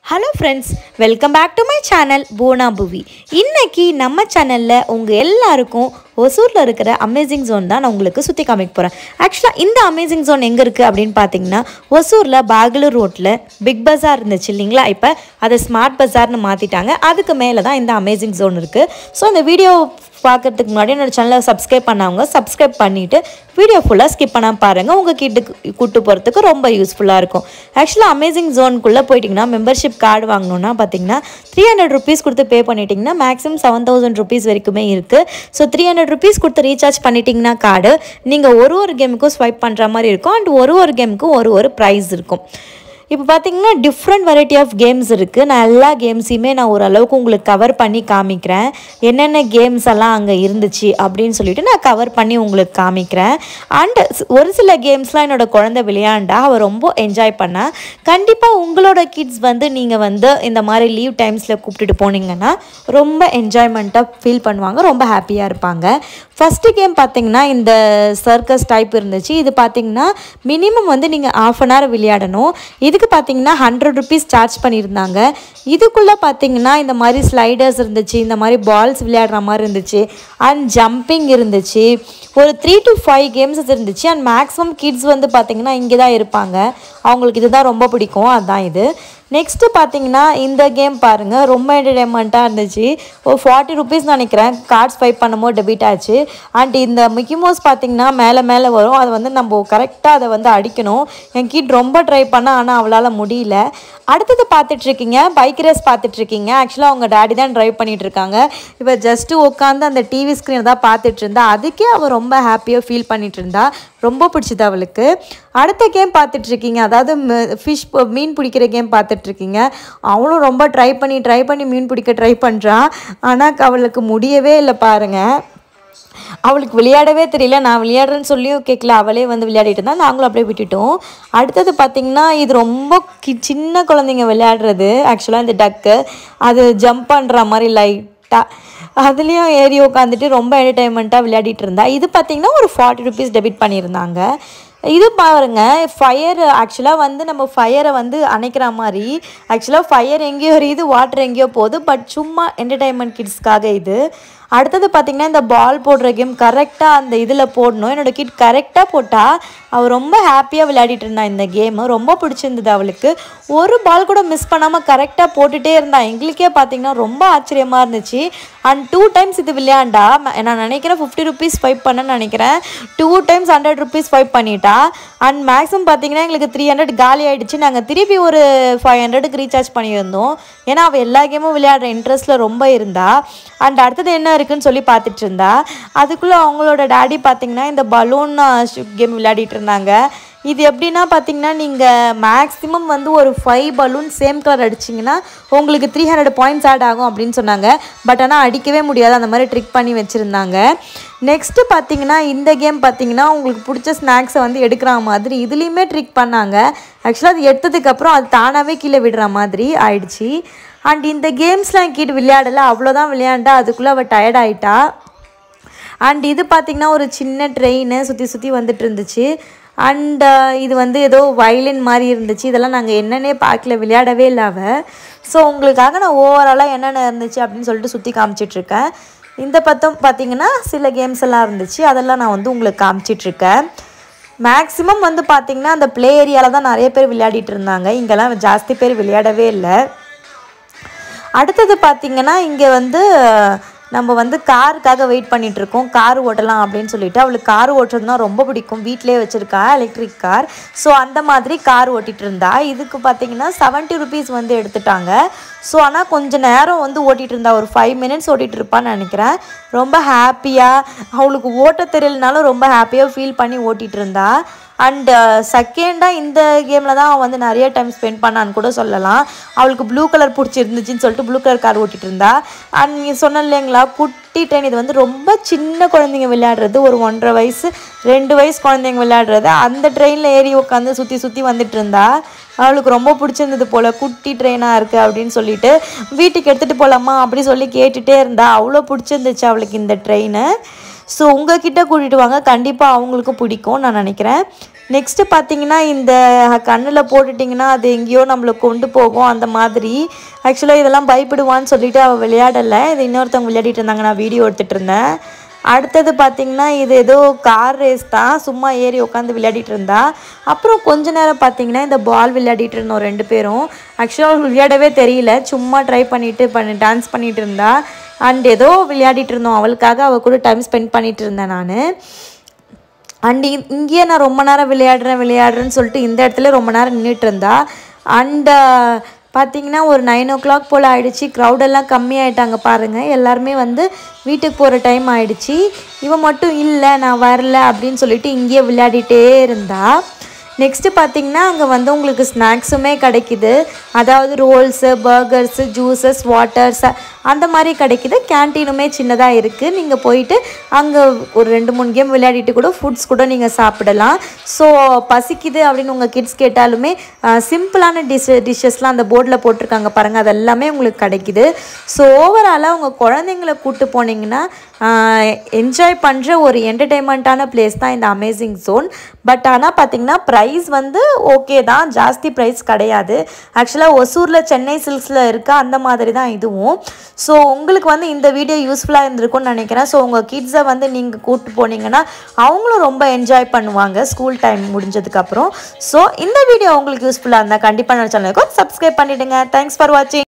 hello friends welcome back to my channel போனா புவி இன்னைக்கு நம்ம சேனலில் உங்கள் எல்லாருக்கும் ஒசூரில் இருக்கிற அமேசிங் ஜோன் தான் நான் உங்களுக்கு சுற்றி காமிக்க போகிறேன் ஆக்சுவலாக இந்த அமேசிங் ஜோன் எங்கே இருக்குது அப்படின்னு பார்த்தீங்கன்னா ஒசூரில் பாகலூர் ரோட்டில் பிக் பஜார் இருந்துச்சு இல்லைங்களா இப்போ அதை ஸ்மார்ட் பஜார்னு மாற்றிட்டாங்க அதுக்கு மேலே தான் இந்த அமேசிங் ஜோன் இருக்குது ஸோ இந்த வீடியோ பார்க்கறதுக்கு முன்னாடி என்னோட சேனலை சப்ஸ்கிரைப் பண்ணவங்க சப்ஸ்கிரைப் பண்ணிவிட்டு வீடியோ ஃபுல்லாக ஸ்கிப் பண்ணாமல் பாருங்கள் உங்கள் கிட்டுக்கு கூட்டு போகிறதுக்கு ரொம்ப யூஸ்ஃபுல்லாக இருக்கும் ஆக்சுவலாக அமேசிங் ஜோனுக்குள்ளே போயிட்டிங்கன்னா மெம்பர்ஷிப் கார்டு வாங்கணுன்னா பார்த்தீங்கன்னா த்ரீ ஹண்ட்ரட் ருபீஸ் கொடுத்து பே பண்ணிட்டீங்கன்னா மேக்ஸிமம் செவன் தௌசண்ட் ருபீஸ் வரைக்குமே இருக்குது ஸோ த்ரீ ஹண்ட்ரட் ருபீஸ் கொடுத்து ரீசார்ஜ் பண்ணிட்டீங்கன்னா கார்டு நீங்கள் ஒரு ஒரு கேமுக்கும் ஸ்வைப் பண்ணுற மாதிரி இருக்கும் அண்ட் ஒரு ஒரு கேமுக்கும் ஒரு ஒரு ப்ரைஸ் இருக்கும் இப்போ பார்த்தீங்கன்னா டிஃப்ரெண்ட் வெரைட்டி ஆஃப் கேம்ஸ் இருக்குது நான் எல்லா கேம்ஸையுமே நான் ஓரளவுக்கு உங்களுக்கு கவர் பண்ணி காமிக்கிறேன் என்னென்ன கேம்ஸ் எல்லாம் அங்கே இருந்துச்சு அப்படின்னு சொல்லிட்டு நான் கவர் பண்ணி உங்களுக்கு காமிக்கிறேன் அண்ட் ஒரு சில கேம்ஸ்லாம் என்னோட குழந்தை விளையாண்டா அவள் ரொம்ப என்ஜாய் பண்ணா கண்டிப்பாக உங்களோட கிட்ஸ் வந்து நீங்கள் வந்து இந்த மாதிரி லீவ் டைம்ஸில் கூப்பிட்டுட்டு போனீங்கன்னா ரொம்ப என்ஜாய்மெண்ட்டாக ஃபீல் பண்ணுவாங்க ரொம்ப ஹாப்பியாக இருப்பாங்க ஃபஸ்ட்டு கேம் பார்த்தீங்கன்னா இந்த சர்க்கஸ் டைப் இருந்துச்சு இது பார்த்தீங்கன்னா மினிமம் வந்து நீங்கள் ஆஃப் அன் ஹவர் விளையாடணும் இதுக்கு பார்த்தீங்கன்னா ஹண்ட்ரட் ருபீஸ் சார்ஜ் பண்ணியிருந்தாங்க இதுக்குள்ளே பார்த்தீங்கன்னா இந்த மாதிரி ஸ்லைடர்ஸ் இருந்துச்சு இந்த மாதிரி பால்ஸ் விளையாடுற மாதிரி இருந்துச்சு அண்ட் ஜம்பிங் இருந்துச்சு ஒரு த்ரீ டு ஃபைவ் கேம்ஸஸ் இருந்துச்சு அண்ட் மேக்ஸிமம் கிட்ஸ் வந்து பார்த்தீங்கன்னா இங்கே தான் இருப்பாங்க அவங்களுக்கு இதுதான் ரொம்ப பிடிக்கும் அதுதான் இது நெக்ஸ்ட்டு பார்த்தீங்கன்னா இந்த கேம் பாருங்கள் ரொம்ப என்டர்டைன்மெண்ட்டாக இருந்துச்சு ஒரு ஃபார்ட்டி ருபீஸ் நினைக்கிறேன் கார்ட்ஸ் ஸ்வைப் பண்ணும்போது டெபிட் ஆச்சு அண்ட் இந்த மிக்கி மவுஸ் பார்த்தீங்கன்னா மேலே மேலே வரும் அதை வந்து நம்ம கரெக்டாக அதை வந்து அடிக்கணும் என் கிட் ரொம்ப ட்ரை பண்ண ஆனால் அவளால் முடியல அடுத்தது பார்த்துட்ருக்கீங்க பைக் ரேஸ் பார்த்துட்ருக்கீங்க ஆக்சுவலாக அவங்க டேடி தான் ட்ரைவ் பண்ணிட்டு இருக்காங்க இப்போ ஜஸ்ட்டு உட்காந்து அந்த டிவி ஸ்க்ரீனை தான் பார்த்துட்டு இருந்தா அதுக்கே அவள் ரொம்ப ஹாப்பியாக ஃபீல் பண்ணிட்டு இருந்தா ரொம்ப பிடிச்சது அவளுக்கு அடுத்த கேம் பார்த்துட்ருக்கீங்க அதாவது ஃபிஷ் மீன் பிடிக்கிற கேம் பார்த்துட்ருக்கீங்க அவளும் ரொம்ப ட்ரை பண்ணி ட்ரை பண்ணி மீன் பிடிக்க ட்ரை பண்ணுறா ஆனால் அவளுக்கு முடியவே இல்லை பாருங்கள் அவளுக்கு விளையாடவே தெரியல நான் விளையாடுறேன்னு சொல்லியும் கேட்கல அவளே வந்து விளையாடிட்டு இருந்தா நாங்களும் அப்படியே விட்டுட்டோம் அடுத்தது பார்த்திங்கன்னா இது ரொம்ப கி சின்ன குழந்தைங்க விளையாடுறது ஆக்சுவலாக இந்த டக்கு அது ஜம்ப் பண்ணுற மாதிரி லைட்டாக அதுலேயும் ஏறி உட்காந்துட்டு ரொம்ப என்டர்டைன்மெண்ட்டாக விளையாடிட்டு இருந்தா இது பார்த்திங்கன்னா ஒரு ஃபார்ட்டி ருபீஸ் டெபிட் பண்ணியிருந்தாங்க இது பாருங்க ஃபயர் ஆக்சுவலாக வந்து நம்ம ஃபயரை வந்து அணைக்கிற மாதிரி ஆக்சுவலாக ஃபயர் எங்கேயோ எரியுது வாட்டர் எங்கேயோ போகுது பட் சும்மா என்டர்டைன்மெண்ட் கிட்ஸ்க்காக இது அடுத்தது பார்த்திங்கன்னா இந்த பால் போடுற கேம் கரெக்டாக அந்த இதில் போடணும் என்னோடய கிட் கரெக்டாக போட்டால் அவள் ரொம்ப ஹாப்பியாக விளையாடிட்டு இருந்தா இந்த கேமு ரொம்ப பிடிச்சிருந்தது அவளுக்கு ஒரு பால் கூட மிஸ் பண்ணாமல் கரெக்டாக போட்டுகிட்டே இருந்தா எங்களுக்கே பார்த்திங்கன்னா ரொம்ப ஆச்சரியமாக இருந்துச்சு அண்ட் டூ டைம்ஸ் இது விளையாண்டா நான் நினைக்கிறேன் ஃபிஃப்டி ருபீஸ் ஸ்வைப் பண்ணேன்னு நினைக்கிறேன் two times hundred rupees swipe பண்ணிட்டா அண்ட் மேக்ஸிமம் பார்த்தீங்கன்னா எங்களுக்கு த்ரீ ஹண்ட்ரட் காலி ஆகிடுச்சு நாங்கள் திருப்பி ஒரு ஃபைவ் ஹண்ட்ரடுக்கு ரீசார்ஜ் பண்ணியிருந்தோம் ஏன்னா அவள் எல்லா கேமும் விளையாடுற இன்ட்ரெஸ்ட்டில் ரொம்ப இருந்தா அண்ட் அடுத்தது என்ன இருக்குன்னு சொல்லி பார்த்துட்டு இருந்தா அதுக்குள்ளே அவங்களோட டேடி பார்த்தீங்கன்னா இந்த பலூன் கேம் விளையாடிட்டு இருந்தாங்க இது எப்படின்னா பார்த்தீங்கன்னா நீங்கள் மேக்ஸிமம் வந்து ஒரு ஃபைவ் பலூன் சேம் கலர் அடிச்சிங்கன்னா உங்களுக்கு த்ரீ ஹண்ட்ரட் பாயிண்ட்ஸ் ஆட் ஆகும் அப்படின்னு சொன்னாங்க பட் ஆனால் அடிக்கவே முடியாது அந்த மாதிரி ட்ரிக் பண்ணி வச்சுருந்தாங்க நெக்ஸ்ட்டு பார்த்தீங்கன்னா இந்த கேம் பார்த்தீங்கன்னா உங்களுக்கு பிடிச்ச ஸ்நாக்ஸை வந்து எடுக்கிற மாதிரி இதுலேயுமே ட்ரிக் பண்ணாங்க ஆக்சுவலாக அது எடுத்ததுக்கப்புறம் அது தானாகவே கீழே விடுற மாதிரி ஆயிடுச்சு அண்ட் இந்த கேம்ஸ்லாம் கீட்டு விளையாடலை அவ்வளோதான் விளையாண்டா அதுக்குள்ளே அவள் டயர்ட் ஆகிட்டா அண்ட் இது பார்த்திங்கன்னா ஒரு சின்ன ட்ரெயின் சுற்றி சுற்றி வந்துட்டு இருந்துச்சு அண்ட் இது வந்து ஏதோ வயலின் மாதிரி இருந்துச்சு இதெல்லாம் நாங்கள் என்னென்னே பார்க்கல விளையாடவே இல்லை அவள் ஸோ உங்களுக்காக நான் ஓவராலாக என்னென்ன இருந்துச்சு அப்படின்னு சொல்லிட்டு சுற்றி காமிச்சிட்ருக்கேன் இந்த பக்கம் பார்த்தீங்கன்னா சில கேம்ஸ் எல்லாம் இருந்துச்சு அதெல்லாம் நான் வந்து உங்களுக்கு காமிச்சிட்ருக்கேன் மேக்ஸிமம் வந்து பார்த்திங்கன்னா அந்த ப்ளே ஏரியாவில் தான் நிறைய பேர் விளையாடிட்டு இருந்தாங்க இங்கெல்லாம் ஜாஸ்தி பேர் விளையாடவே இல்லை அடுத்தது பார்த்திங்கன்னா இங்கே வந்து நம்ம வந்து காருக்காக வெயிட் பண்ணிட்டு இருக்கோம் கார் ஓட்டலாம் அப்படின்னு சொல்லிட்டு அவளுக்கு கார் ஓட்டுறதுனா ரொம்ப பிடிக்கும் வீட்டிலே வச்சுருக்கா எலக்ட்ரிக் கார் ஸோ அந்த மாதிரி கார் ஓட்டிகிட்டு இருந்தா இதுக்கு பார்த்தீங்கன்னா செவன்ட்டி ருபீஸ் வந்து எடுத்துட்டாங்க ஸோ ஆனால் கொஞ்சம் நேரம் வந்து ஓட்டிகிட்டு இருந்தா ஒரு ஃபைவ் மினிட்ஸ் ஓட்டிகிட்டு இருப்பான்னு நினைக்கிறேன் ரொம்ப ஹாப்பியாக அவளுக்கு ஓட்ட தெரியலனாலும் ரொம்ப ஹாப்பியாக ஃபீல் பண்ணி ஓட்டிகிட்டு இருந்தா அண்டு செகண்டாக இந்த கேமில் தான் அவன் வந்து நிறைய டைம் ஸ்பெண்ட் பண்ணான்னு கூட சொல்லலாம் அவளுக்கு ப்ளூ கலர் பிடிச்சிருந்துச்சின்னு சொல்லிட்டு ப்ளூ கலர் கார் ஓட்டிகிட்டு இருந்தா அண்ட் நீங்கள் சொன்ன இல்லைங்களா குட்டி ட்ரெயின் இது வந்து ரொம்ப சின்ன குழந்தைங்க விளையாடுறது ஒரு ஒன்றரை வயசு ரெண்டு வயசு குழந்தைங்க விளையாடுறது அந்த ட்ரெயினில் ஏறி உட்காந்து சுற்றி சுற்றி வந்துட்டு இருந்தா அவளுக்கு ரொம்ப பிடிச்சிருந்தது போல் குட்டி ட்ரெயினாக இருக்குது அப்படின்னு சொல்லிட்டு வீட்டுக்கு எடுத்துகிட்டு போகலாமா அப்படி சொல்லி கேட்டுகிட்டே இருந்தா அவ்வளோ பிடிச்சிருந்துச்சு அவளுக்கு இந்த ட்ரெயின் ஸோ உங்ககிட்ட கூட்டிகிட்டு வாங்க கண்டிப்பாக அவங்களுக்கும் பிடிக்கும் நான் நினைக்கிறேன் நெக்ஸ்ட்டு பார்த்தீங்கன்னா இந்த கண்ணில் போட்டுட்டிங்கன்னா அது எங்கேயோ நம்மளை கொண்டு போகும் அந்த மாதிரி ஆக்சுவலாக இதெல்லாம் பயப்படுவான்னு சொல்லிட்டு அவள் விளையாடலை இது இன்னொருத்தவங்க விளையாடிட்டு இருந்தாங்க நான் வீடியோ எடுத்துகிட்டு இருந்தேன் அடுத்தது பார்த்தீங்கன்னா இது ஏதோ கார் ரேஸ் தான் சும்மா ஏறி உட்காந்து விளையாடிட்டு இருந்தா அப்புறம் கொஞ்ச நேரம் பார்த்தீங்கன்னா இந்த பால் விளையாடிட்டு இருந்தோம் ரெண்டு பேரும் ஆக்சுவலாக அவங்களுக்கு விளையாடவே தெரியல சும்மா ட்ரை பண்ணிட்டு பண்ணி டான்ஸ் பண்ணிட்டு இருந்தா அண்ட் ஏதோ விளையாடிட்டு இருந்தோம் அவளுக்காக அவள் கூட டைம் ஸ்பெண்ட் பண்ணிட்டு இருந்தேன் நான் அண்ட் இங்கேயே நான் ரொம்ப நேரம் விளையாடுறேன் விளையாடுறேன்னு சொல்லிட்டு இந்த இடத்துல ரொம்ப நேரம் நின்றுட்டு இருந்தா அண்ட் பார்த்தீங்கன்னா ஒரு நைன் ஓ கிளாக் போல் ஆயிடுச்சு க்ரௌடெல்லாம் கம்மியாயிட்டாங்க பாருங்கள் எல்லாருமே வந்து வீட்டுக்கு போகிற டைம் ஆயிடுச்சு இவன் மட்டும் இல்லை நான் வரல அப்படின்னு சொல்லிட்டு இங்கேயே விளையாடிட்டே இருந்தா நெக்ஸ்ட்டு பார்த்தீங்கன்னா அங்கே வந்து உங்களுக்கு ஸ்நாக்ஸுமே கிடைக்குது அதாவது ரோல்ஸு பர்கர்ஸு ஜூஸஸ் வாட்டர்ஸ் அந்த மாதிரி கிடைக்குது கேன்டீனுமே சின்னதாக இருக்குது நீங்கள் போயிட்டு அங்கே ஒரு ரெண்டு மூணு கேம் விளையாடிட்டு கூட ஃபுட்ஸ் கூட நீங்கள் சாப்பிடலாம் ஸோ பசிக்குது அப்படின்னு உங்கள் கிட்ஸ் கேட்டாலுமே சிம்பிளான டிஷ் டிஷ்ஷஸ்லாம் அந்த போர்டில் போட்டிருக்காங்க பாருங்கள் அது எல்லாமே உங்களுக்கு கிடைக்குது ஸோ ஓவராலாக உங்கள் குழந்தைங்கள கூப்பிட்டு போனீங்கன்னா என்ஜாய் பண்ணுற ஒரு என்டர்டெயின்மெண்ட்டான பிளேஸ் தான் இந்த அமேசிங் ஜோன் பட் ஆனால் பார்த்தீங்கன்னா ப்ரைஸ் வந்து ஓகே தான் ஜாஸ்தி ப்ரைஸ் கிடையாது ஆக்சுவலாக ஒசூரில் சென்னை சில்க்ஸில் இருக்க அந்த மாதிரி தான் இதுவும் ஸோ உங்களுக்கு வந்து இந்த வீடியோ யூஸ்ஃபுல்லாக இருந்திருக்கும்னு நினைக்கிறேன் ஸோ உங்கள் கிட்ஸை வந்து நீங்கள் கூப்பிட்டு போனீங்கன்னா அவங்களும் ரொம்ப என்ஜாய் பண்ணுவாங்க ஸ்கூல் டைம் முடிஞ்சதுக்கப்புறம் ஸோ இந்த வீடியோ உங்களுக்கு யூஸ்ஃபுல்லாக இருந்தால் கண்டிப்பாக நம்ம சேனலுக்கும் சப்ஸ்கிரைப் பண்ணிவிடுங்க தேங்க்ஸ் ஃபார் வாட்சிங்